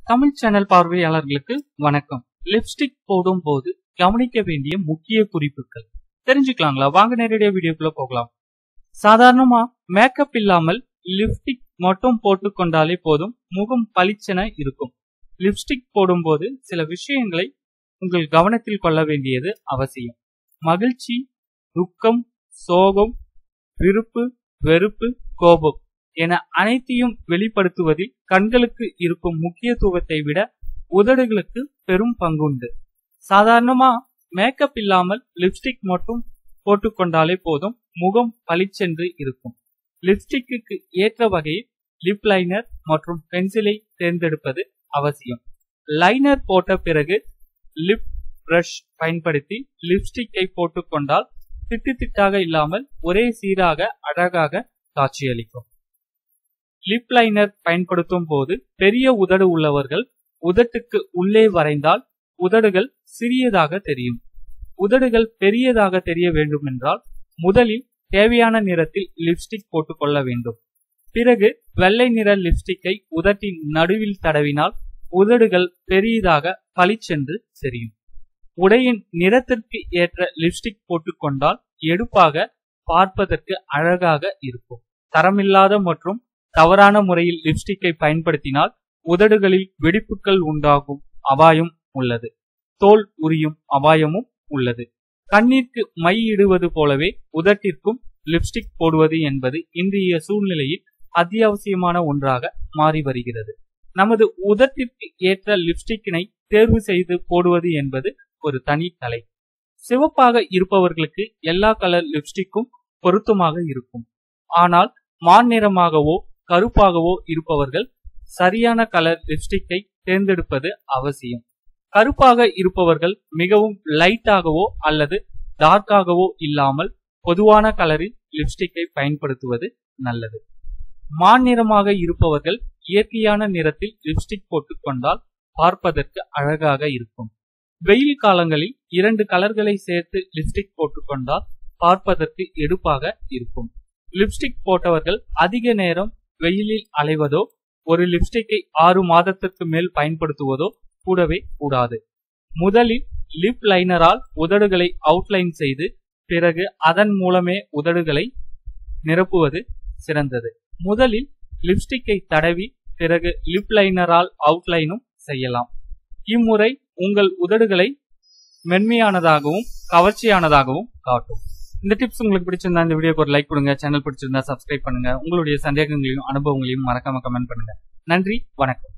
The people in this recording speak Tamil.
தமிழ் சேனல் பார்வையாளர்களுக்கு வணக்கம் லிப்ஸ்டிக் போடும் போது கவனிக்க வேண்டிய முக்கிய குறிப்புகள் தெரிஞ்சுக்கலாங்களா வாங்க நேரடியா வீடியோக்குள்ள போகலாம் சாதாரணமா மேக்கப் இல்லாமல் லிப்ஸ்டிக் மட்டும் போட்டு கொண்டாலே போதும் முகம் பளிச்சென இருக்கும் லிப்ஸ்டிக் போடும்போது சில விஷயங்களை உங்கள் கவனத்தில் கொள்ள வேண்டியது அவசியம் மகிழ்ச்சி துக்கம் சோகம் விருப்பு வெறுப்பு கோபம் என அனைத்தையும் வெளிப்படுத்துவதில் கண்களுக்கு இருக்கும் முக்கியத்துவத்தை விட உதடுகளுக்கு பெரும் பங்குண்டு சாதாரணமா மேக்கப் இல்லாமல் லிப்ஸ்டிக் மட்டும் போட்டுக்கொண்டாலே போதும் முகம் பளிச்சென்று இருக்கும் லிப்ஸ்டிக்கு ஏற்ற வகையில் லிப் லைனர் மற்றும் பென்சிலை தேர்ந்தெடுப்பது அவசியம் லைனர் போட்ட பிறகு லிப் பிரஷ் பயன்படுத்தி லிப்ஸ்டிக்கை போட்டுக்கொண்டால் திட்டு திட்டாக இல்லாமல் ஒரே சீராக அழகாக காட்சியளிக்கும் லிப் லைனர் பயன்படுத்தும் போது பெரிய உதடு உள்ளவர்கள் உதட்டுக்கு உள்ளே வரைந்தால் உதடுகள் சிறியதாக தெரியும் உதடுகள் பெரியதாக தெரிய வேண்டுமென்றால் முதலில் தேவையான நிறத்தில் லிப்ஸ்டிக் போட்டுக்கொள்ள வேண்டும் பிறகு வெள்ளை நிற லிப்ஸ்டிக்கை உதட்டின் நடுவில் தடவினால் உதடுகள் பெரியதாக பளிச்சென்று தெரியும் உடையின் நிறத்திற்கு ஏற்ற லிப்ஸ்டிக் போட்டுக்கொண்டால் எடுப்பாக பார்ப்பதற்கு அழகாக இருக்கும் தரமில்லாத மற்றும் தவறான முறையில் லிப்ஸ்டிக்கை பயன்படுத்தினால் உதடுகளில் வெடிப்புகள் உண்டாகும் அபாயம் உள்ளது தோல் உரியும் அபாயமும் உள்ளது கண்ணிற்கு மை இடுவது போலவே உதட்டிற்கும் லிப்ஸ்டிக் போடுவது என்பது இன்றைய சூழ்நிலையில் அத்தியாவசியமான ஒன்றாக மாறி வருகிறது நமது உதட்டிற்கு ஏற்ற லிப்ஸ்டிக்கினை தேர்வு செய்து போடுவது என்பது ஒரு தனி கலை சிவப்பாக இருப்பவர்களுக்கு எல்லா கலர் லிப்ஸ்டிக்கும் பொருத்தமாக இருக்கும் ஆனால் மாநிறமாகவோ கருப்பாகவோ இருப்பவர்கள் சரியான கலர் லிப்ஸ்டிக்கை தேர்ந்தெடுப்பது அவசியம் கருப்பாக இருப்பவர்கள் மிகவும் லைட்டாகவோ அல்லது டார்க்காகவோ இல்லாமல் பொதுவான கலரில் லிப்ஸ்டிக்கை பயன்படுத்துவது நல்லது மாநிறமாக இருப்பவர்கள் இயற்கையான நிறத்தில் லிப்ஸ்டிக் போட்டுக்கொண்டால் பார்ப்பதற்கு அழகாக இருக்கும் வெயில் காலங்களில் இரண்டு கலர்களை சேர்த்து லிப்ஸ்டிக் போட்டுக்கொண்டால் பார்ப்பதற்கு எடுப்பாக இருக்கும் லிப்ஸ்டிக் போட்டவர்கள் அதிக நேரம் வெயிலில் அலைவதோ ஒரு லிப்ஸ்டிக்கை ஆறு மாதத்திற்கு மேல் பயன்படுத்துவதோ கூடவே கூடாது முதலில் லிப் லைனரால் உதடுகளை அவுட்லைன் செய்து பிறகு அதன் மூலமே உதடுகளை நிரப்புவது சிறந்தது முதலில் லிப்ஸ்டிக்கை தடவி பிறகு லிப் லைனரால் அவுட்லைனும் செய்யலாம் இம்முறை உங்கள் உதடுகளை மென்மையானதாகவும் கவர்ச்சியானதாகவும் காட்டும் இந்த டிப்ஸ் உங்களுக்கு பிடிச்சிருந்தா இந்த வீடியோக்கு ஒரு லைக் கொடுங்க சேனல் பிடிச்சிருந்தா சப்ஸ்கிரைப் பண்ணுங்க உங்களுடைய சந்தேகங்களையும் அனுபவங்களையும் மறக்காம கமெண்ட் பண்ணுங்க நன்றி வணக்கம்